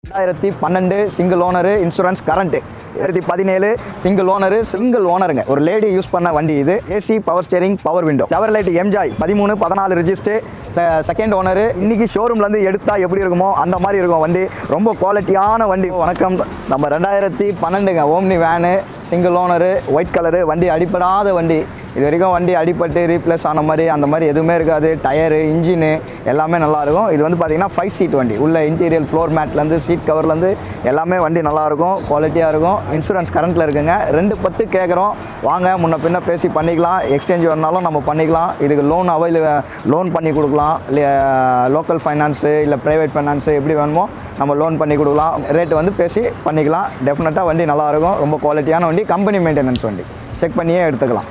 ரெண்டாயிரத்தி பன்னெண்டு single owner insurance current ரெண்டாயிரத்தி பதினேழு சிங்கிள் ஓனரு சிங்கிள் ஓனருங்க ஒரு லேடி யூஸ் பண்ண வண்டி இது AC power steering power window Chevrolet Enjoy பதிமூணு பதினாலு ரிஜிஸ்டர் செகண்ட் ஓனரு இன்னைக்கு ஷோரூம்லேருந்து எடுத்தால் எப்படி இருக்குமோ அந்த மாதிரி இருக்கும் வண்டி ரொம்ப குவாலிட்டியான வண்டி வணக்கம் நம்ம ரெண்டாயிரத்தி பன்னெண்டுங்க Omni van single owner white colour வண்டி அடிப்படாத வண்டி இது வரைக்கும் வண்டி அடிபட்டு ரீப்ளேஸ் ஆன மாதிரி அந்த மாதிரி எதுவுமே இருக்காது டயரு இன்ஜினு எல்லாமே நல்லா இருக்கும் இது வந்து பார்த்தீங்கன்னா ஃபைவ் சீட் வண்டி உள்ள இன்டீரியல் ஃப்ளோர் மேட்லேருந்து சீட் கவர்லேருந்து எல்லாமே வண்டி நல்லா இருக்கும் குவாலிட்டியாக இருக்கும் இன்சூரன்ஸ் கரண்ட்டில் இருக்குங்க ரெண்டு பத்து கேட்குறோம் வாங்க முன்ன பின்ன பேசி பண்ணிக்கலாம் எக்ஸ்சேஞ்ச் வரனாலும் நம்ம பண்ணிக்கலாம் இதுக்கு லோன் அவைல் லோன் பண்ணி கொடுக்கலாம் இல்லை லோக்கல் ஃபைனான்ஸு இல்லை ப்ரைவேட் ஃபைனான்ஸு எப்படி வேணுமோ நம்ம லோன் பண்ணி கொடுக்கலாம் ரேட்டு வந்து பேசி பண்ணிக்கலாம் டெஃபினட்டாக வண்டி நல்லா இருக்கும் ரொம்ப குவாலிட்டியான வண்டி கம்பெனி மெயின்டெனன்ஸ் வண்டி செக் பண்ணியே எடுத்துக்கலாம்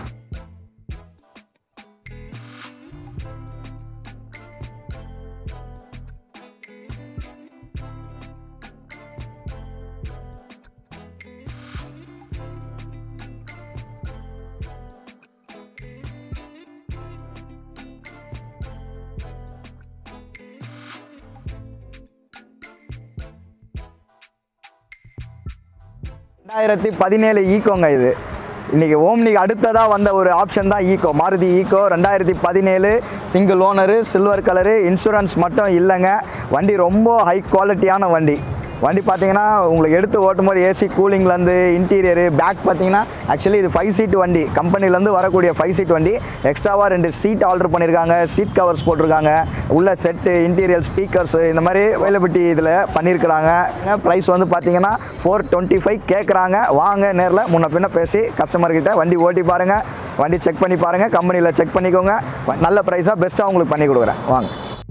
ரெண்டாயிரத்தி பதினேழு ஈக்கோங்க இது இன்றைக்கி ஓம்னிக்கு அடுத்ததாக வந்த ஒரு ஆப்ஷன் தான் ஈக்கோ மாருதி ஈக்கோ ரெண்டாயிரத்தி பதினேழு single owner silver colour insurance மட்டும் இல்லைங்க வண்டி ரொம்ப ஹை குவாலிட்டியான வண்டி வண்டி பார்த்தீங்கன்னா உங்களுக்கு எடுத்து ஓட்டும் போது ஏசி கூலிங்லேருந்து இன்டீரியரு பேக் பார்த்தீங்கன்னா ஆக்சுவலி இது ஃபைவ் சீட் வண்டி கம்பெனிலேருந்து வரக்கூடிய ஃபைவ் சீட் வண்டி எக்ஸ்ட்ராவாக ரெண்டு சீட் ஆர்டர் பண்ணியிருக்காங்க சீட் கவர்ஸ் போட்டிருக்காங்க உள்ள செட்டு இன்டீரியல் ஸ்பீக்கர்ஸு இந்த மாதிரி அவைலபிலிட்டி இதில் பண்ணியிருக்கிறாங்க ப்ரைஸ் வந்து பார்த்தீங்கன்னா ஃபோர் டுவெண்ட்டி ஃபைவ் கேட்குறாங்க வாங்க நேரில் முன்ன பின்ன பேசி கஸ்டமர்கிட்ட வண்டி ஓட்டி பாருங்கள் வண்டி செக் பண்ணி பாருங்கள் கம்பெனியில் செக் பண்ணிக்கோங்க நல்ல ப்ரைஸாக பெஸ்ட்டாக உங்களுக்கு பண்ணி கொடுக்குறேன் வாங்க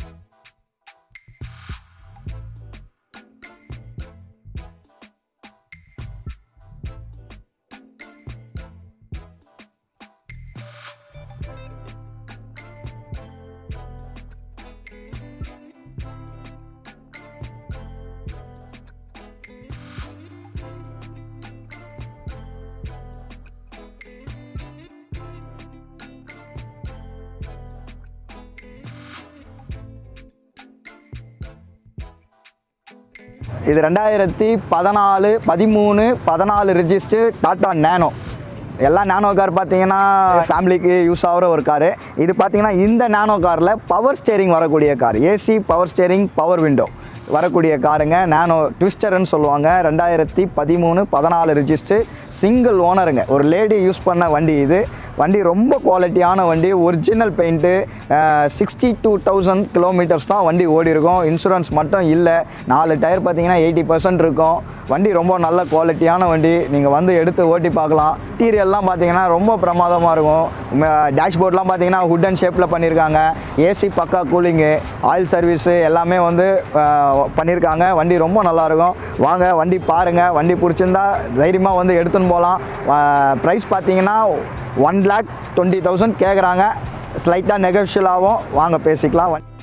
இது ரெண்டாயிரத்தி பதினாலு பதிமூணு பதினாலு ரிஜிஸ்டர் டாட்டா நேனோ எல்லா நேனோ கார் பார்த்தீங்கன்னா ஃபேமிலிக்கு யூஸ் ஆகிற ஒரு காரு இது பார்த்தீங்கன்னா இந்த நேனோ காரில் பவர் ஸ்டேரிங் வரக்கூடிய car AC power steering power window வரக்கூடிய காருங்க நேனோ ட்விஸ்டர்னு சொல்லுவாங்க ரெண்டாயிரத்தி பதிமூணு பதினாலு ரிஜிஸ்டர் சிங்கிள் ஓனருங்க ஒரு லேடி யூஸ் பண்ண வண்டி இது வண்டி ரொம்ப குவாலிட்டியான வண்டி original paint sixty two thousand kilometres தான் வண்டி ஓடி இருக்கும் இன்சூரன்ஸ் மட்டும் இல்லை நாலு டயர் பார்த்தீங்கன்னா எயிட்டி பர்சன்ட் இருக்கும் வண்டி ரொம்ப நல்ல குவாலிட்டியான வண்டி நீங்கள் வந்து எடுத்து ஓட்டி பார்க்கலாம் இன்டீரியல்லாம் பார்த்தீங்கன்னா ரொம்ப பிரமாதமாக இருக்கும் டேஷ்போர்ட்லாம் பார்த்தீங்கன்னா ஹுட்டன் ஷேப்பில் பண்ணியிருக்காங்க ஏசி பக்கா கூலிங்கு ஆயில் சர்வீஸு எல்லாமே வந்து அஹ், பண்ணியிருக்காங்க வண்டி ரொம்ப நல்லாயிருக்கும் வாங்க வண்டி பாருங்கள் வண்டி பிடிச்சிருந்தா தைரியமாக வந்து எடுத்துன்னு போகலாம் ப்ரைஸ் பார்த்தீங்கன்னா ஒன் லேக் டுவெண்ட்டி தௌசண்ட் கேட்குறாங்க ஸ்லைட்டாக நெகோஷியல் ஆகும் வாங்க பேசிக்கலாம் வண்டி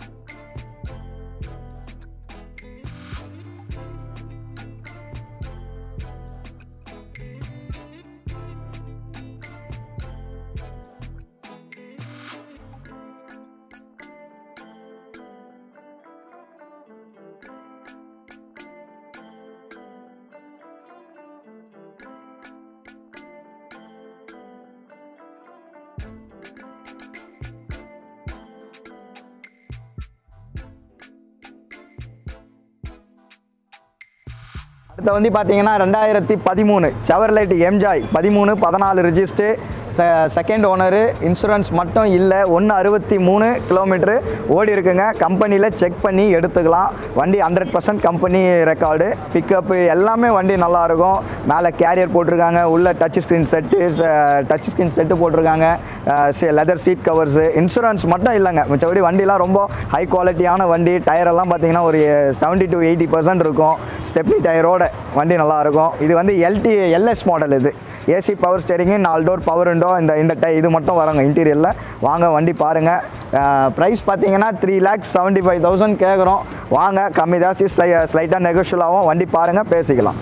அடுத்த வந்து பார்த்தீங்கன்னா ரெண்டாயிரத்தி பதிமூணு செவர்லைட் எம்ஜாய் பதிமூணு பதினாலு ரிஜிஸ்டர் செகண்ட் ஓனரு இன்சூரன்ஸ் மட்டும் இல்லை ஒன்று அறுபத்தி மூணு கிலோமீட்ரு ஓடி இருக்குங்க கம்பெனியில் செக் பண்ணி எடுத்துக்கலாம் வண்டி hundred percent company record pickup எல்லாமே வண்டி நல்லாயிருக்கும் மேலே கேரியர் போட்டிருக்காங்க உள்ள touch screen set touch screen set போட்டிருக்காங்க லெதர் சீட் கவர்ஸு இன்சூரன்ஸ் மட்டும் இல்லைங்க மிச்சபடி வண்டிலாம் ரொம்ப ஹை குவாலிட்டியான வண்டி டயரெல்லாம் பார்த்தீங்கன்னா ஒரு செவன்ட்டி டு எயிட்டி பர்சன்ட் இருக்கும் ஸ்டெப்னி டயரோட வண்டி நல்லாயிருக்கும் இது வந்து எல்டி எல்எஸ் மாடல் இது ஏசி பவர் ஸ்டேரிங்கு நாலு டோர் பவர் விண்டோ இந்த இந்த டை இது மட்டும் வரோங்க இன்டீரியரில் வாங்க வண்டி பாருங்கள் ப்ரைஸ் பார்த்தீங்கன்னா three lakhs seventy five thousand கேட்குறோம் வாங்க கம்மி தாசி ஸ்லை ஸ்லைட்டாக நெகோஷியல் ஆகும் வண்டி பாருங்கள் பேசிக்கலாம்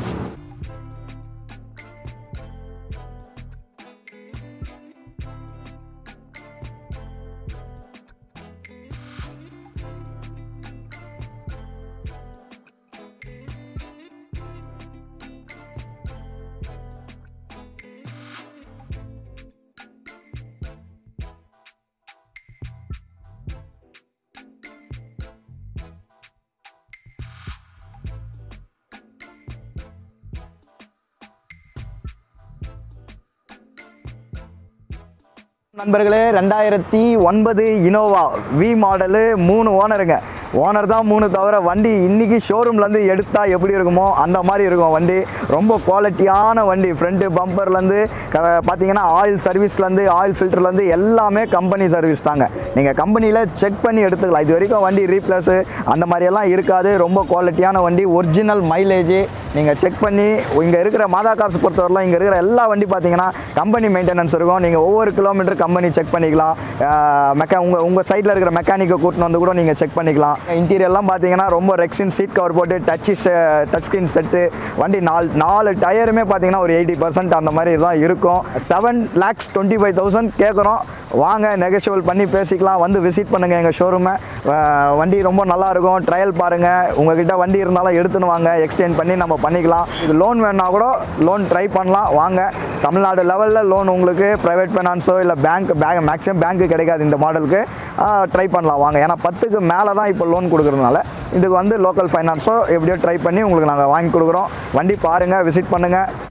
நண்பர்களே ரெண்டாயிரத்தி ஒன்பது இனோவா வி மாடலு மூணு ஓனருங்க ஓனர் தான் மூணு தவிர வண்டி இன்னைக்கு ஷோரூம்லேருந்து எடுத்தால் எப்படி இருக்குமோ அந்த மாதிரி இருக்கும் வண்டி ரொம்ப குவாலிட்டியான வண்டி ஃப்ரண்ட்டு பம்பர்லேருந்து க பார்த்தீங்கன்னா ஆயில் சர்வீஸ்லேருந்து ஆயில் ஃபில்டர்லேருந்து எல்லாமே கம்பெனி சர்வீஸ் தாங்க நீங்கள் கம்பெனியில் செக் பண்ணி எடுத்துக்கலாம் இது வரைக்கும் வண்டி ரீப்ளேஸு அந்த மாதிரியெல்லாம் இருக்காது ரொம்ப குவாலிட்டியான வண்டி ஒரிஜினல் மைலேஜ் நீங்கள் செக் பண்ணி இங்கே இருக்கிற மாதா காசு பொறுத்தவரைலாம் இங்கே இருக்கிற எல்லா வண்டி பார்த்தீங்கன்னா கம்பெனி மெயின்டெனன்ஸ் இருக்கும் நீங்கள் ஒவ்வொரு கிலோமீட்டர் கம்பெனி செக் பண்ணிக்கலாம் மெக்கா உங்கள் உங்கள் சைட்டில் இருக்கிற மெக்கானிக்கை கூட்டின்னு வந்து கூட நீங்கள் செக் பண்ணிக்கலாம் இன்டீரியர்லாம் பார்த்தீங்கன்னா ரொம்ப ரெக்ஸின் சீட் கவர் போட்டு டச்சு டச் ஸ்க்ரீன் செட்டு வண்டி நாலு நாலு டயருமே பார்த்தீங்கன்னா ஒரு எயிட்டி பர்சன்ட் அந்த மாதிரி தான் இருக்கும் seven lakhs twenty five thousand கேட்குறோம் வாங்க நெகோஷியபிள் பண்ணி பேசிக்கலாம் வந்து விசிட் பண்ணுங்கள் எங்கள் ஷோரூமை வண்டி ரொம்ப நல்லா இருக்கும் ட்ரையல் பாருங்கள் உங்ககிட்ட வண்டி இருந்தாலும் எடுத்துன்னு வாங்க எக்ஸ்சேஞ்ச் பண்ணி நம்ம பண்ணிக்கலாம் இது லோன் வேணா கூட லோன் ட்ரை பண்ணலாம் வாங்க தமிழ்நாடு லெவலில் லோன் உங்களுக்கு ப்ரைவேட் ஃபைனான்ஸோ இல்லை பேங்க் பேங்க் மேக்ஸிமம் பேங்க்கு கிடைக்காது இந்த மாடலுக்கு ட்ரை பண்ணலாம் வாங்க ஏன்னா பத்துக்கு மேலே தான் இப்போ லோன் கொடுக்குறதுனால இதுக்கு வந்து லோக்கல் ஃபைனான்ஸோ எப்படியோ ட்ரை பண்ணி உங்களுக்கு நாங்கள் வாங்கி கொடுக்குறோம் வண்டி பாருங்கள் விசிட் பண்ணுங்கள்